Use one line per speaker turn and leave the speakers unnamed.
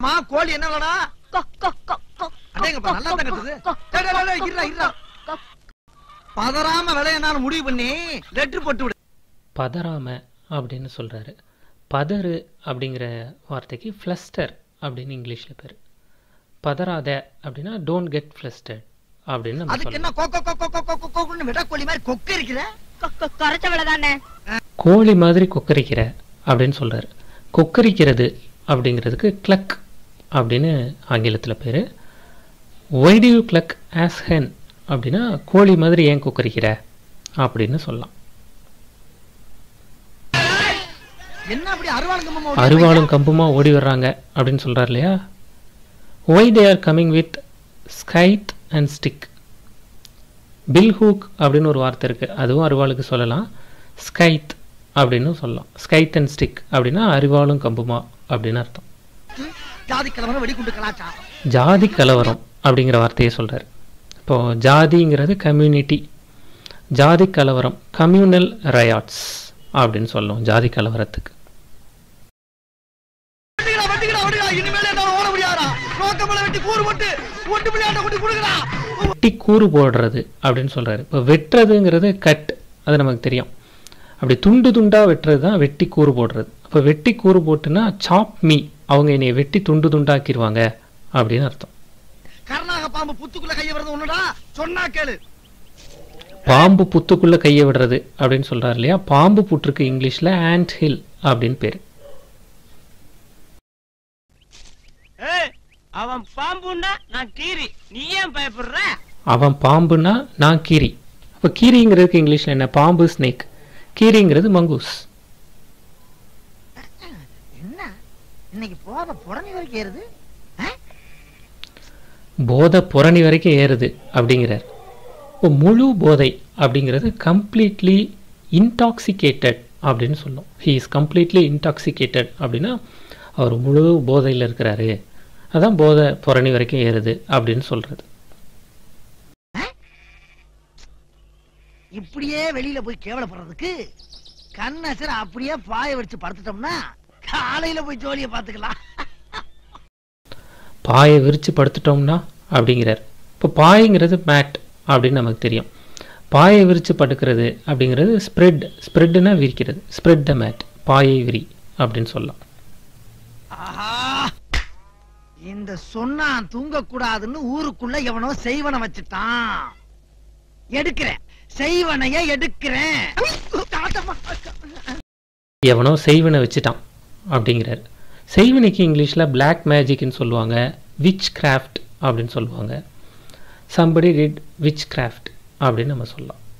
மா கோழி என்ன வேடா
கொக், கொக், கொக், கொக்,
அடேங்கப்பா நல்லா தான் கட்டுது
கொக்,
டேய், டேய், டேய், இருடா, இருடா.
கொக்.
பதறாம விலைய நான் முடிவு பண்ணி லெட்டர் போட்டு விடு
பதறாம அப்படின்னு சொல்கிறாரு பதறு அப்படிங்கிற வார்த்தைக்கு ஃப்ளஸ்டர் அப்படின்னு இங்கிலீஷில் பேர் பதறாத அப்படின்னா டோன்ட் கெட் ஃப்ளஸ்டர்ட் அப்படின்னு நம்ம
அதுக்கு
சொல்லலாம்
என்ன கொக்க கொக்க கொக்க கொக்க கொக்கன்னு விட கோழி மாதிரி கொக்க இருக்கிற
கொக், கொக், குறைச்ச விலை தானே
கோழி மாதிரி கொக்கரிக்கிற அப்படின்னு சொல்கிறாரு கொக்கரிக்கிறது அப்படிங்கிறதுக்கு கிளக் அப்படின்னு ஆங்கிலத்தில் பேர் why do you cluck as hen அப்படின்னா கோழி மாதிரி ஏன் கொக்கரிக்கிற அப்படின்னு சொல்லலாம்
என்ன அப்படி அருவாளுங்க
அருவாளும் கம்புமா ஓடி வர்றாங்க அப்படின்னு சொல்கிறார் இல்லையா why they are coming with scythe and stick bill hook அப்படின்னு ஒரு வார்த்தை இருக்குது அதுவும் அருவாளுக்கு சொல்லலாம் ஸ்கைத் அப்படின்னு சொல்லலாம் ஸ்கைத் அண்ட் ஸ்டிக் அப்படின்னா அரிவாளும் கம்புமா அப்படின்னு அர்த்தம்
ஜாதி கிழமை வெடிக்குண்டு கலாச்சாரம்
ஜாதி கலவரம் அப்படிங்கிற வார்த்தையை சொல்கிறார் இப்போ ஜாதிங்கிறது கம்யூனிட்டி ஜாதி கலவரம் கம்யூனல் ரயாட்ஸ் அப்படின்னு சொல்லுவோம் ஜாதி கலவரத்துக்கு
வண்டிகளா வண்டிகளா வண்டிகளா இனிமேல் என்னால ஓட முடியாதா நோக்கமலை வெட்டி கூறு போட்டு ஒட்டு பிள்ளையாட்ட கொண்டு கொடுக்குறா
வெட்டி கூறு போடுறது அப்படின்னு சொல்கிறாரு இப்போ வெட்டுறதுங்கிறது கட் அது நமக்கு தெரியும் அப்படி துண்டு துண்டாக வெட்டுறது தான் வெட்டி கூறு போடுறது அப்போ வெட்டி கூறு போட்டுனா சாப் மீ அவங்க என்னைய வெட்டி துண்டு துண்டாக்கிடுவாங்க அப்படின்னு அர்த்தம்
கர்நாக பாம்பு புத்துக்குள்ள கைய வருது ஒண்ணுடா சொன்னா கேளு
பாம்பு புத்துக்குள்ளே கையை விடுறது அப்படின்னு சொல்கிறாரு இல்லையா பாம்பு புற்றுக்கு இங்கிலீஷில் ஆண்ட் ஹில் அப்படின்னு பேர்
ஏய், அவன் பாம்புன்னா நான் கீரி நீ ஏன் பயப்படுற
அவன் பாம்புனா நான் கீரி அப்போ கீரிங்கிறதுக்கு இங்கிலீஷில் என்ன பாம்பு ஸ்னேக் கீரிங்கிறது மங்கூஸ்
என்ன இன்னைக்கு போத புடனி வரைக்கும் ஏறுது
போதை புரணி வரைக்கும் ஏறுது அப்படிங்கிறார் இப்போ முழு போதை அப்படிங்கிறது கம்ப்ளீட்லி இன்டாக்சிகேட்டட் அப்படின்னு சொல்லும் ஹீ இஸ் கம்ப்ளீட்லி இன்டாக்சிகேட்டட் அப்படின்னா அவர் முழு போதையில் இருக்கிறாரு அதான் போதை புரணி வரைக்கும் ஏறுது அப்படின்னு சொல்கிறது
இப்படியே வெளியில போய் கேவலப்படுறதுக்கு கண்ணசர அப்படியே பாய வச்சு படுத்துட்டோம்னா காலையில போய் ஜோலிய பாத்துக்கலாம்
பாயை விரித்து படுத்துட்டோம்னா அப்படிங்கிறார் இப்போ பாய்ங்கிறது மேட் அப்படின்னு நமக்கு தெரியும் பாயை விரித்து படுக்கிறது அப்படிங்கிறது ஸ்ப்ரெட் ஸ்ப்ரெட்டுனா விரிக்கிறது ஸ்ப்ரெட் த மேட் பாயை விரி அப்படின்னு சொல்லலாம்
ஆஹா இந்த சொன்னான் தூங்க கூடாதுன்னு ஊருக்குள்ள எவனோ செய்வன வச்சுட்டான் எடுக்கிறேன் செய்வனைய எடுக்கிறேன் தாத்தம்மா.
எவனோ செய்வனை வச்சுட்டான் அப்படிங்கிறார் செய்வனைக்கு இங்கிலீஷில் பிளாக் மேஜிக்னு சொல்லுவாங்க விச் கிராஃப்ட் அப்படின்னு சொல்லுவாங்க சம்படி டிட் விச் கிராஃப்ட் அப்படின்னு நம்ம சொல்லலாம்